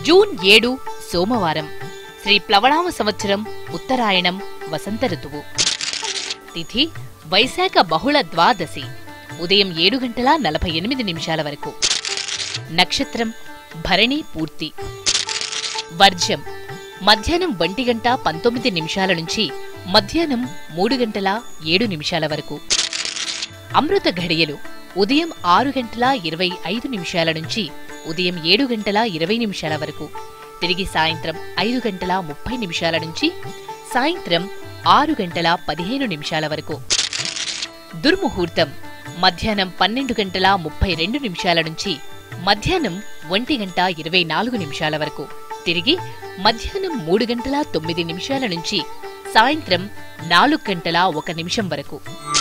June ఏడు సోమవారం శ్రీ ప్లవనామ సంవత్సరం ఉత్తరాయణం వసంత ఋతువు తిథి వైశాఖ బహుళ ద్వాదశి ఉదయం ఏడు గంటల నలభై ఎనిమిది నిమిషాల వరకు నక్షత్రం భరణి పూర్తి వర్జం మధ్యాహ్నం ఒంటి గంట పంతొమ్మిది నిమిషాల నుంచి మధ్యాహ్నం మూడు గంటల ఏడు నిమిషాల వరకు అమృత ఘడియలు ఉదయం ఆరు గంటల ఇరవై ఐదు నిమిషాల నుంచి ఉదయం ఏడు గంటల ఇరవై నిమిషాల వరకు తిరిగి సాయంత్రం ఐదు గంటల ముప్పై నిమిషాల నుంచి సాయంత్రం ఆరు గంటల పదిహేను నిమిషాల వరకు దుర్ముహూర్తం మధ్యాహ్నం పన్నెండు గంటల ముప్పై రెండు నిమిషాల నుంచి మధ్యాహ్నం ఒంటి గంట ఇరవై నాలుగు నిమిషాల వరకు తిరిగి మధ్యాహ్నం మూడు గంటల తొమ్మిది నిమిషాల నుంచి సాయంత్రం నాలుగు గంటల ఒక నిమిషం వరకు